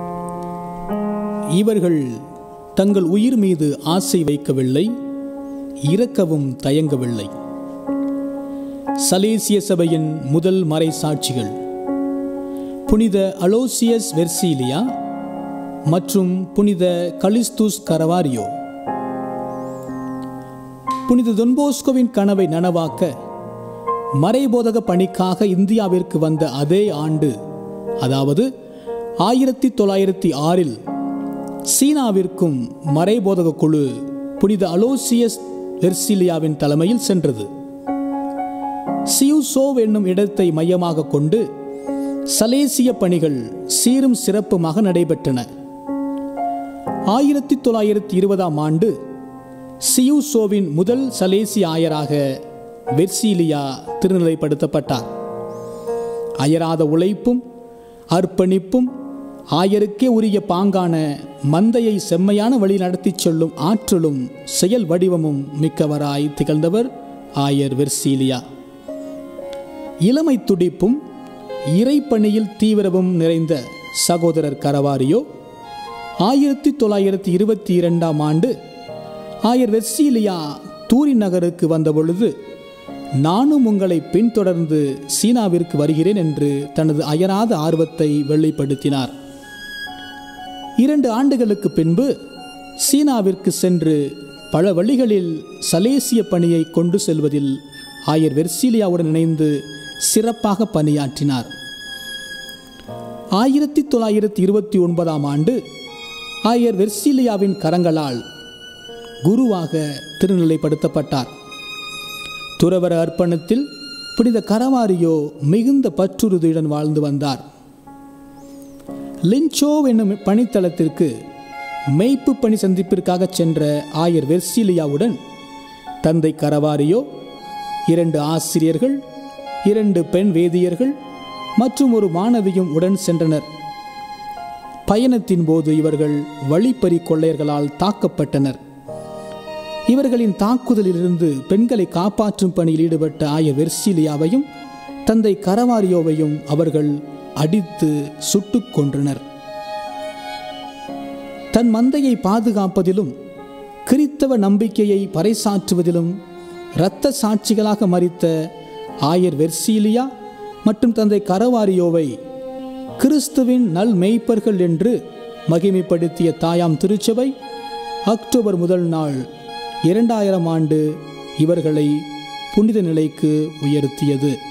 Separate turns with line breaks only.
இவர்கள் தங்கள் உயிர் மீது ஆசை வைக்கவில்லை இறக்கவும் தயங்கவில்லை சலேசிய சபையின் முதல் மறை சாட்சிகள் புனித அலோசியஸ் வெர்சீலியா மற்றும் புனித கலிஸ்துஸ் கரவாரியோ புனித தொன்போஸ்கோவின் கனவை நனவாக்க மறைபோதக பணிக்காக இந்தியாவிற்கு வந்த அதே ஆண்டு அதாவது ஆயிரத்தி தொள்ளாயிரத்தி ஆறில் சீனாவிற்கும் மறைபோதக குழு புனித அலோசியஸ் வெர்சிலியாவின் தலைமையில் சென்றது சியூசோவ் என்னும் இடத்தை மையமாக கொண்டு சலேசிய பணிகள் சீரும் சிறப்புமாக நடைபெற்றன ஆயிரத்தி தொள்ளாயிரத்தி இருபதாம் ஆண்டு சியூசோவின் முதல் சலேசிய ஆயராக வெர்சீலியா திருநிலைப்படுத்தப்பட்டார் அயராத உழைப்பும் அர்ப்பணிப்பும் ஆயருக்கே உரிய பாங்கான மந்தையை செம்மையான வழி நடத்திச் செல்லும் ஆற்றலும் செயல் வடிவமும் மிக்கவராய் திகழ்ந்தவர் ஆயர் வெர்சீலியா இளமை துடிப்பும் இறைப்பணியில் தீவிரமும் நிறைந்த சகோதரர் கரவாரியோ ஆயிரத்தி தொள்ளாயிரத்தி இருபத்தி இரண்டாம் ஆண்டு ஆயர் வெர்சீலியா தூரி நகருக்கு வந்தபொழுது நானும் உங்களை பின்தொடர்ந்து சீனாவிற்கு வருகிறேன் என்று தனது அயராத ஆர்வத்தை வெளிப்படுத்தினார் இரண்டு ஆண்டுகளுக்கு பின்பு சீனாவிற்கு சென்று பல வழிகளில் சலேசிய பணியை கொண்டு செல்வதில் ஆயர் வெர்சீலியாவுடன் இணைந்து சிறப்பாக பணியாற்றினார் ஆயிரத்தி தொள்ளாயிரத்தி இருபத்தி ஒன்பதாம் ஆண்டு ஆயர் வெர்சீலியாவின் கரங்களால் குருவாக திருநிலைப்படுத்தப்பட்டார் துறவர அர்ப்பணத்தில் புனித கரவாரியோ மிகுந்த பற்றுறுதியுடன் வாழ்ந்து வந்தார் லின்சோ என்னும் பணித்தளத்திற்கு மெய்ப்பு பணி சந்திப்பிற்காக சென்ற ஆயர் வெர்சீலியாவுடன் தந்தை கரவாரியோ இரண்டு ஆசிரியர்கள் இரண்டு பெண் வேதியர்கள் மற்றும் ஒரு மாணவியும் உடன் சென்றனர் பயணத்தின் போது இவர்கள் வழிப்பறி கொள்ளையர்களால் தாக்கப்பட்டனர் இவர்களின் தாக்குதலிலிருந்து பெண்களை காப்பாற்றும் பணியில் ஈடுபட்ட ஆய வெர்சீலியாவையும் தந்தை கரவாரியோவையும் அவர்கள் அடித்து சுட்டுக் கொன்றனர் தன் மந்தையை பாதுகாப்பதிலும் கிறித்தவ நம்பிக்கையை பறைசாற்றுவதிலும் இரத்த சாட்சிகளாக மறித்த ஆயர் வெர்சீலியா மற்றும் தந்தை கரவாரியோவை கிறிஸ்துவின் நல் மெய்ப்பர்கள் என்று மகிமைப்படுத்திய தாயாம் திருச்சபை அக்டோபர் முதல் நாள் இரண்டாயிரம் ஆண்டு இவர்களை புனித நிலைக்கு உயர்த்தியது